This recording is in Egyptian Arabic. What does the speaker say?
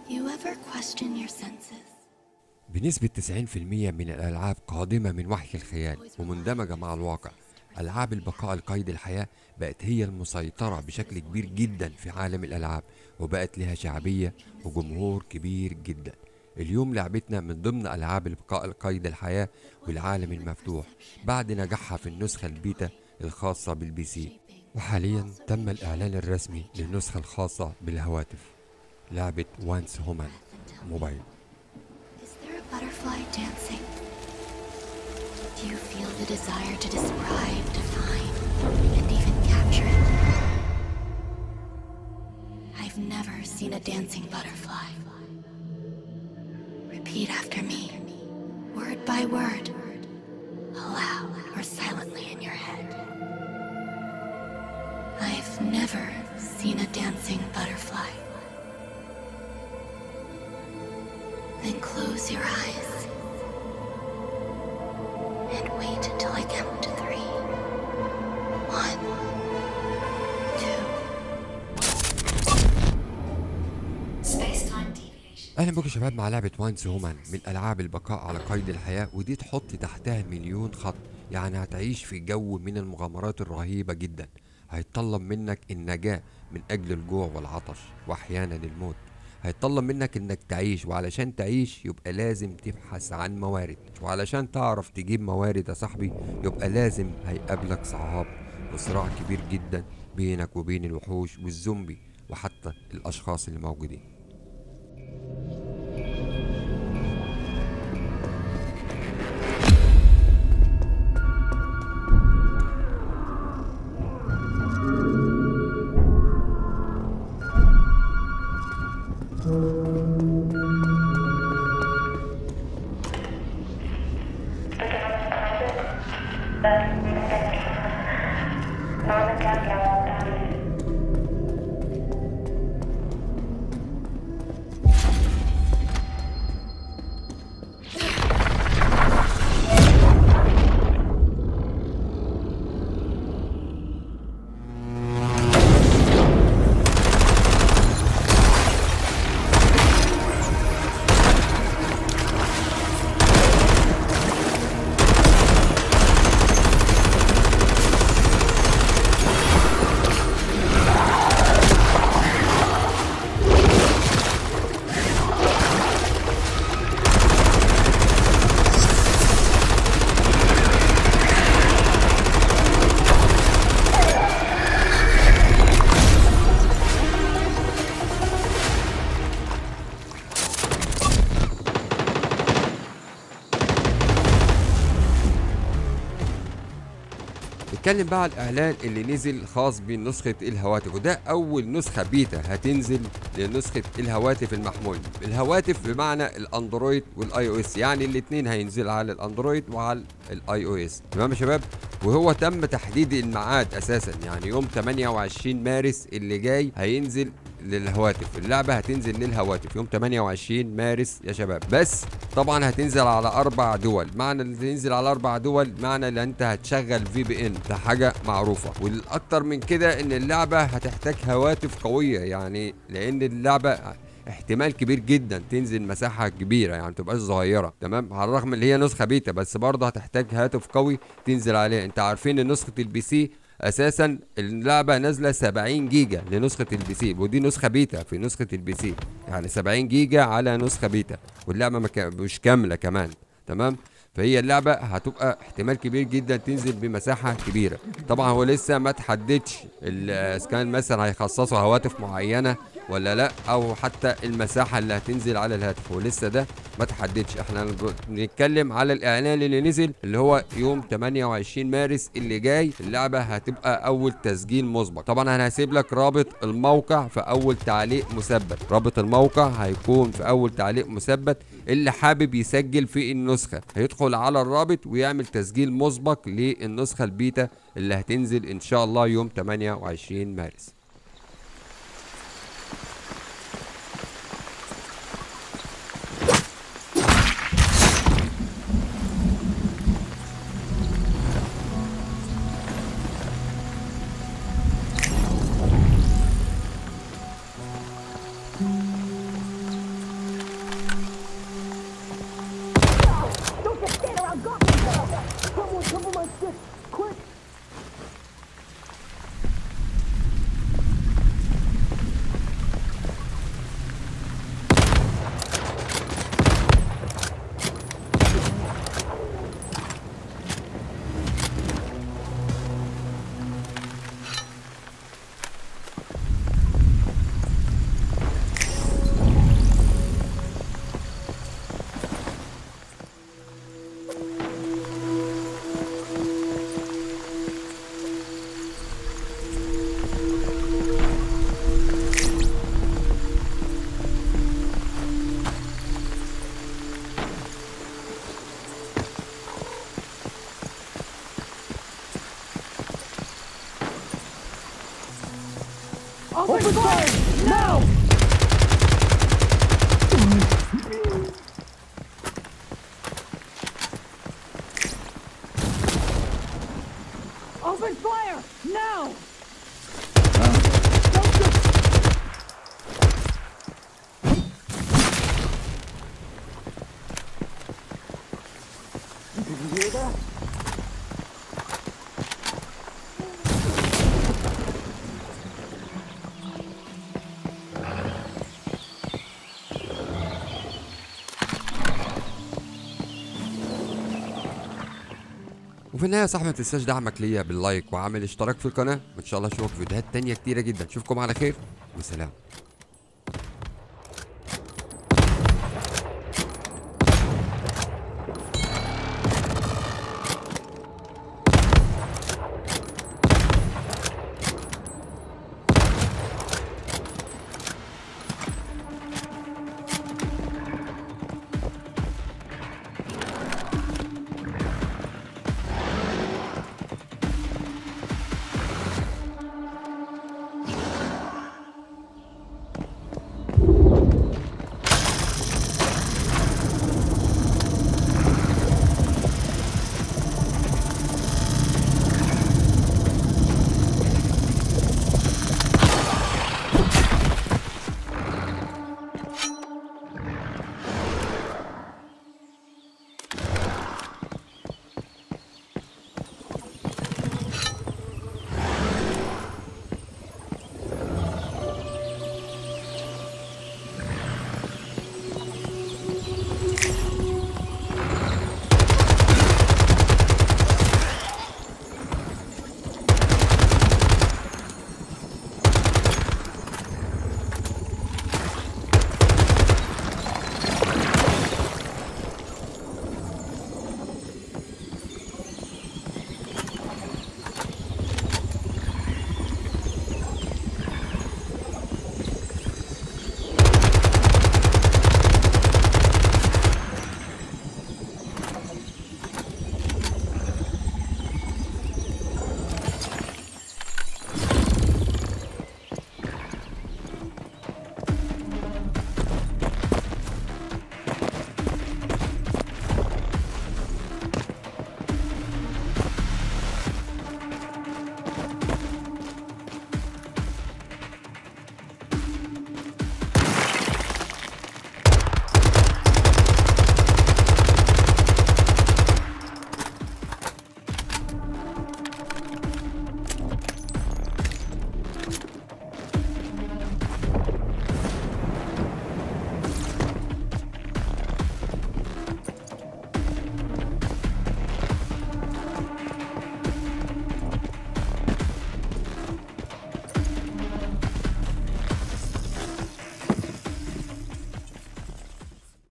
You ever question your senses? بنسبة 90% من الألعاب قادمة من وحي الخيال ومندمجة مع الواقع ألعاب البقاء القيد الحياة بقت هي المسيطرة بشكل كبير جدا في عالم الألعاب وبقت لها شعبية وجمهور كبير جدا اليوم لعبتنا من ضمن ألعاب البقاء القيد الحياة والعالم المفتوح بعد نجاحها في النسخة البيتا الخاصة بالبي سي وحاليا تم الإعلان الرسمي للنسخة الخاصة بالهواتف لعبة وانس هومان موبايل Is there a butterfly dancing? Do you feel the desire to describe, define, and even capture it? I've never seen a dancing butterfly. Repeat after me, word by word, aloud or silently in your head. I've never seen a dancing butterfly. Then close your eyes and wait until I count to three. One, two. Space-time deviation. اهلا بكم يا شباب مع لعبه وانس هومان من العاب البقاء على قيد الحياه ودي تحط تحتها مليون خط يعني هتعيش في جو من المغامرات الرهيبه جدا هيتطلب منك النجاه من اجل الجوع والعطش واحيانا الموت هيتطلب منك انك تعيش وعلشان تعيش يبقى لازم تبحث عن موارد وعلشان تعرف تجيب موارد يا صاحبي يبقى لازم هيقابلك صعاب وصراع كبير جدا بينك وبين الوحوش والزومبي وحتى الاشخاص اللي موجودين نتكلم بقى على الاعلان اللي نزل خاص بنسخه الهواتف وده اول نسخه بيتا هتنزل لنسخه الهواتف المحمول الهواتف بمعنى الاندرويد والاي او اس يعني الاثنين هينزل على الاندرويد وعلى الاي او اس تمام يا شباب وهو تم تحديد الميعاد اساسا يعني يوم 28 مارس اللي جاي هينزل للهواتف اللعبة هتنزل للهواتف يوم 28 مارس يا شباب بس طبعا هتنزل على اربع دول معنى اللي تنزل على اربع دول معنى ان انت هتشغل في بي ان ده حاجة معروفة والاكتر من كده ان اللعبة هتحتاج هواتف قوية يعني لان اللعبة احتمال كبير جدا تنزل مساحة كبيرة يعني متبقاش صغيرة تمام على الرغم ان هي نسخة بيتا بس برضه هتحتاج هاتف قوي تنزل عليها انت عارفين ان نسخة البي سي اساسا اللعبه نازله 70 جيجا لنسخه البي سي ودي نسخه بيتا في نسخه البي سي يعني 70 جيجا على نسخه بيتا واللعبه ما كا- مش كامله كمان تمام فهي اللعبه هتبقى احتمال كبير جدا تنزل بمساحه كبيره طبعا هو لسه ما تحددش ال- اذا كان مثلا هيخصصوا هواتف معينه ولا لا او حتى المساحه اللي هتنزل على الهاتف ولسه ده ما تحددش احنا بنتكلم على الاعلان اللي نزل اللي هو يوم 28 مارس اللي جاي اللعبه هتبقى اول تسجيل مسبق طبعا انا هسيب لك رابط الموقع في اول تعليق مثبت رابط الموقع هيكون في اول تعليق مثبت اللي حابب يسجل في النسخه هيدخل على الرابط ويعمل تسجيل مسبق للنسخه البيتا اللي هتنزل ان شاء الله يوم 28 مارس Open fire! Now! Open fire! Now! Did you hear that? وفي النهايه يا صاحبي ما تنساش دعمك ليا باللايك وعامل اشتراك في القناه وان شاء الله اشوفك في فيديوهات تانية كتيره جدا اشوفكم على خير وسلام